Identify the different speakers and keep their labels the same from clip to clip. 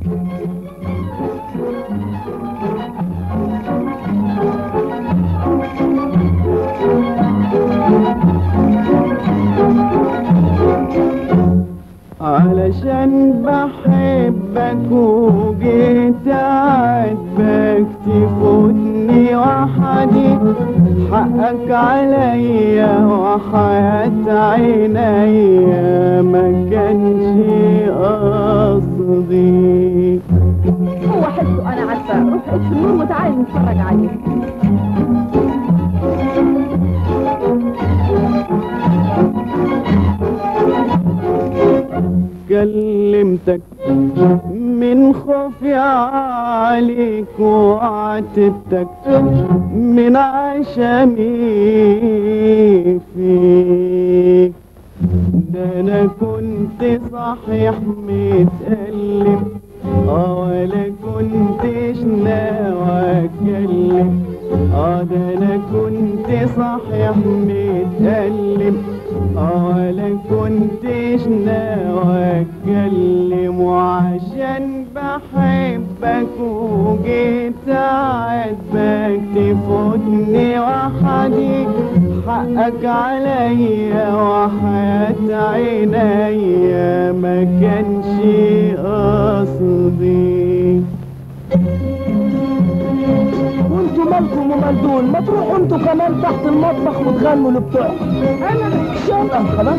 Speaker 1: علشان بحبك وجيت عاتبك تفوتني وحدي حقك عليا وحياة عينيا ما كانش قصدي
Speaker 2: هو حسه انا عارفه روح اطفي النور وتعالي نتفرج عليه
Speaker 1: كلمتك من خوفي عليك وعاتبتك من عشمي فيك ده انا كنت صحيح متألم اه ولا كنتش ناوي اتكلم اه ده انا كنت صحيح متألم اه ولا كنتش ناوي اتكلم وعشان بحبك وجيت عاتبك تفوتني وحدي حقك عليا وحياة عينيا ما كانش قصدي
Speaker 3: وانتوا مالكم ومال دول ما تروحوا انتوا كمان تحت المطبخ وتغنوا لبتوعكم انا شاطر خلاص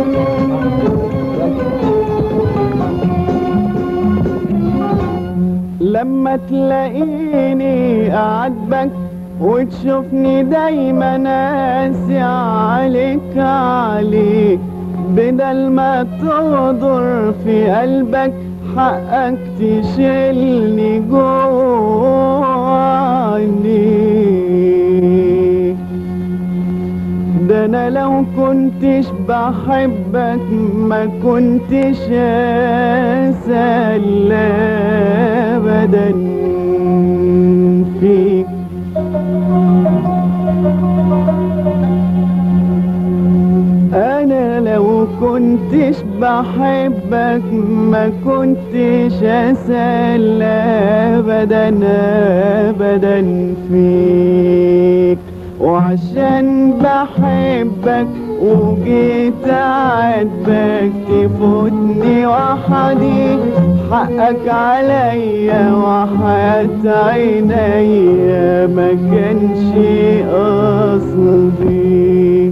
Speaker 1: لما تلاقيني أعاتبك وتشوفني دايما قاسي عليك عليك بدل ما تغدر في قلبك حقك تشيلني جواني ده انا لو كنتش بحبك ما كنتش اسال ابدا فيك انا لو كنتش بحبك ما كنتش اسال ابدا ابدا فيك وعشان بحبك وجيت عاتبك تفوتني وحدي حقك عليا وحياة عينيا ما كانش قصدي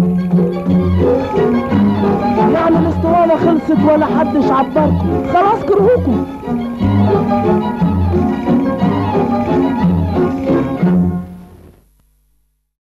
Speaker 3: يعني الاسطوانة خلصت ولا حدش عبركم خلاص